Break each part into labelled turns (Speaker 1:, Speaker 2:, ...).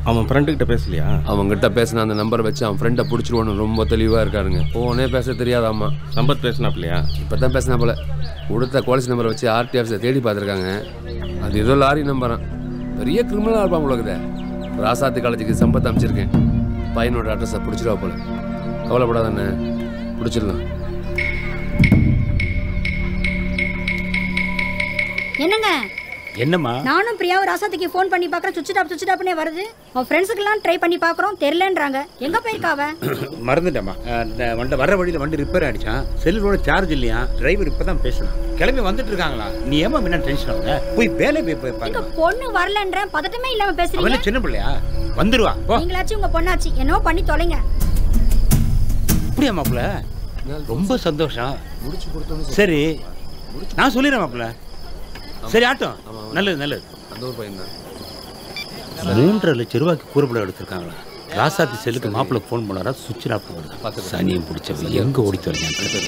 Speaker 1: அவன் ஃப்ரெண்டுக்கிட்ட பேசலையா
Speaker 2: அவங்ககிட்ட பேசின அந்த நம்பரை வச்சு அவன் ஃப்ரெண்டை பிடிச்சிருவோன்னு ரொம்ப தெளிவாக இருக்காருங்க ஃபோனே பேச தெரியாதாம்மா
Speaker 1: சம்பத் பேசினாப்லையா
Speaker 2: இப்போ தான் பேசினா போல கொடுத்த குவாலிசி நம்பரை வச்சு ஆர்டி ஆஃபீஸை தேடி பார்த்துருக்காங்க அது ஏதோ லாரி நம்பரான் பெரிய கிரிமினலாக இருப்பான் உலகத்தை ராசாத்தி காலேஜுக்கு சம்பத் அமைச்சிருக்கேன் பையனோட அட்ரஸை பிடிச்சிருவா போல கவலைப்படாதானே பிடிச்சிடலாம்
Speaker 3: என்னங்க
Speaker 4: என்னம்மா
Speaker 3: நானும் பிரியாவும் ராசாத்திக்கு ஃபோன் பண்ணி பார்க்குறேன் சுவிட்ச் டாப் சுவிட்ச் டாப்னே வருது அவன் ஃப்ரெண்ட்ஸுக்கெல்லாம் ட்ரை பண்ணி பார்க்குறோம் தெரிலன்றாங்க எங்கே போயிருக்கா அவ
Speaker 4: மறந்துட்டேம்மா அந்த வண்ட வர வழியில் வண்டி ரிப்பேர் ஆயிடுச்சான் செல்லோட சார்ஜ் இல்லையா டிரைவர் இப்போ தான் பேசணும் கிளம்பி வந்துட்டு இருக்காங்களா நீ ஏமா முன்ன டென்ஷன் ஆகுங்க போய் வேலை போய் போய்
Speaker 3: எங்க
Speaker 4: பாருங்க
Speaker 3: பொண்ணு வரலன்ற பதட்டமே இல்லாம பேசுறீங்க
Speaker 4: அவன் சின்ன பிள்ளையா வந்துருவா போ
Speaker 3: நீங்களாச்சும் உங்க பொண்ணாச்சு என்னவோ பண்ணி தொலைங்க
Speaker 4: அப்படியா மாப்பிள்ள ரொம்ப சந்தோஷம் சரி நான் சொல்லிடுறேன் மாப்பிள்ள சரி ஆட்டம் நல்லது நல்லது
Speaker 2: அந்த ஒரு பையன் தான்
Speaker 4: மூன்றரை லட்சம் ரூபாய்க்கு கூறுபடம் எடுத்திருக்காங்களா ராசாத்தி செல்லுக்கு மாப்பிள்ளை ஃபோன் பண்ணாரா சுவிட்ச் ஆஃப் பண்ணுறா சனியும் பிடிச்சவன் எங்கே ஓடித்து வரீங்க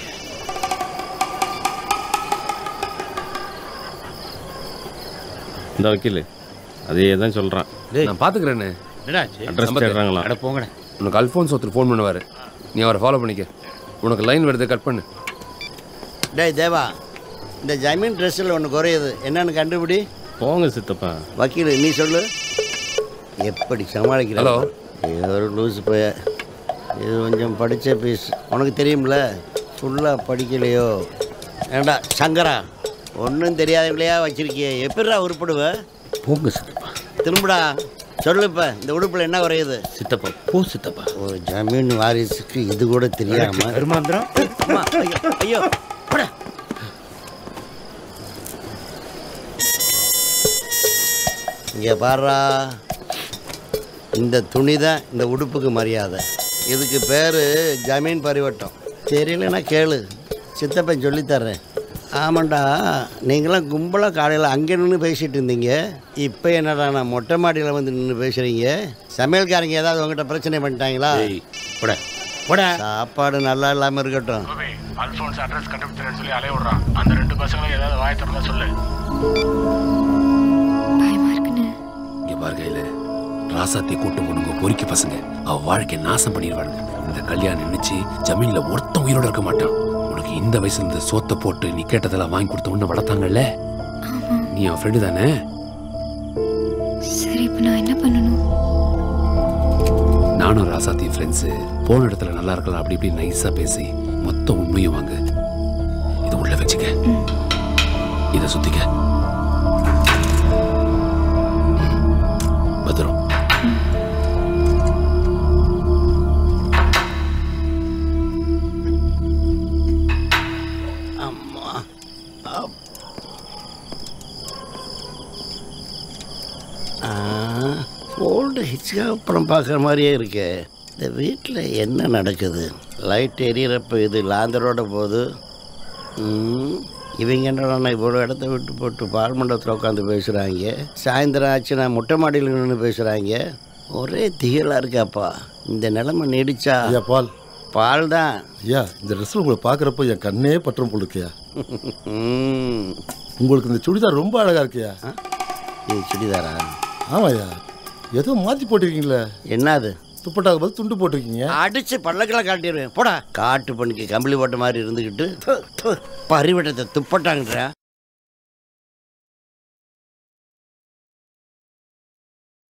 Speaker 1: இந்த வக்கீல் அதே தான் சொல்கிறான்
Speaker 2: நான் பார்த்துக்கிறேண்ணே
Speaker 4: என்னாச்சு
Speaker 1: அட்ரஸ் தேடுறாங்களாம்
Speaker 4: அட போங்கடா
Speaker 2: உனக்கு அல்ஃபோன்ஸ் ஒருத்தர் ஃபோன் பண்ணுவார் நீ அவரை ஃபாலோ பண்ணிக்க உனக்கு லைன் வருது கட் பண்ணு
Speaker 5: டேய் தேவா இந்த ஜமீன் ட்ரெஸ்ஸில் ஒன்று குறையுது என்னன்னு கண்டுபிடி
Speaker 1: போங்க சித்தப்பா
Speaker 5: வக்கீல் நீ சொல்லு எப்படி சமாளிக்கிற
Speaker 2: Hello.
Speaker 5: ஒரு லூஸ் போய இது கொஞ்சம் படித்த பீஸ் உனக்கு தெரியும்ல ஃபுல்லாக படிக்கலையோ ஏண்டா சங்கரா ஒன்றும் தெரியாதவங்களையா வச்சிருக்கியே எப்படிடா உருப்படுவ
Speaker 4: போங்க சித்தப்பா
Speaker 5: திரும்புடா சொல்லு இப்போ இந்த உடுப்பில் என்ன குறையுது
Speaker 4: சித்தப்பா போ சித்தப்பா
Speaker 5: ஒரு ஜமீன் வாரிசுக்கு இது கூட தெரியாம
Speaker 4: கருமாந்திரம்
Speaker 5: அம்மா, ஐயோ, ஐயோ போடா. இங்க பாருடா இந்த துணி தான் இந்த உடுப்புக்கு மரியாதை இதுக்கு பேர் ஜமீன் பரிவட்டம் தெரியலன்னா கேளு சித்தப்பன் சொல்லித்தர்றேன் ஆமாண்டா நீங்களாம் கும்பலாக காலையில் அங்கே நின்று பேசிகிட்டு இருந்தீங்க இப்போ என்னடா நான் மொட்டை மாடியில் வந்து நின்று பேசுகிறீங்க சமையல்காரங்க ஏதாவது உங்ககிட்ட பிரச்சனை பண்ணிட்டாங்களா
Speaker 4: ஏய், போடா போடா
Speaker 5: சாப்பாடு நல்லா இல்லாமல் இருக்கட்டும்
Speaker 6: அல்போன்ஸ் அட்ரஸ் கண்டுபிடிச்சிருன்னு சொல்லி அலைய விடுறான் அந்த ரெண்டு பசங்களும் ஏதாவது வாய் திறந்தா சொல்லு
Speaker 3: பயமா இருக்குன்னு
Speaker 2: இங்கே பாரு கையில் ராசாத்தி கூட்டு பொண்ணுங்க பொறுக்கி பசங்க அவ வாழ்க்கை நாசம் பண்ணிடுவாங்க இந்த கல்யாணம் நினைச்சு ஜமீன்ல ஒருத்தன் உயிரோட இருக்க மாட்டான் உனக்கு இந்த வயசுல இந்த சோத்தை போட்டு நீ கேட்டதெல்லாம் வாங்கி கொடுத்த உன்னை வளர்த்தாங்கல்ல நீ அவன் ஃப்ரெண்டு தானே
Speaker 3: சரி இப்போ நான் என்ன பண்ணணும்
Speaker 2: நானும் ராசாத்தி ஃப்ரெண்ட்ஸு போன இடத்துல நல்லா இருக்கலாம் அப்படி இப்படி நைஸாக பேசி மொத்த உண்மையும் வாங்க இதை உள்ள வச்சுக்க இதை சுத்திக்க ம். பத்திரம்
Speaker 5: அம்மா ஓல்டு ஹிட்ஸ்க்கு அப்புறம் பார்க்குற மாதிரியே இருக்கே இந்த வீட்டில் என்ன நடக்குது லைட் எரியறப்ப இது லாந்தரோட போகுது ம், இவங்க என்னடா இவ்வளோ இடத்த விட்டு போட்டு பால் மண்டபத்தில் உட்காந்து பேசுகிறாங்க சாயந்தரம் ஆச்சுன்னா மொட்டை மாடியில் நின்று பேசுகிறாங்க ஒரே திகழாக இருக்காப்பா இந்த நிலைமை நீடிச்சா
Speaker 7: ஐயா பால்
Speaker 5: பால் தான்
Speaker 7: ஐயா இந்த ட்ரெஸ்ஸில் உங்களை பார்க்குறப்போ என் கண்ணே பற்றும் போல் இருக்கியா
Speaker 5: ம்.
Speaker 7: உங்களுக்கு இந்த சுடிதார் ரொம்ப அழகாக இருக்கியா
Speaker 5: இது சுடிதாரா
Speaker 7: ஆமாய்யா ஏதோ மாற்றி போட்டிருக்கீங்களே
Speaker 5: என்னது
Speaker 7: துப்பட்டாக்கு பதில் துண்டு போட்டிருக்கீங்க
Speaker 5: அடிச்சு பல்லக்கெல்லாம் காட்டிடுவேன் போடா காட்டு பண்ணிக்கு கம்பளி போட்ட மாதிரி இருந்துக்கிட்டு து, து, பரிவட்டத்தை துப்பட்டாங்கன்றா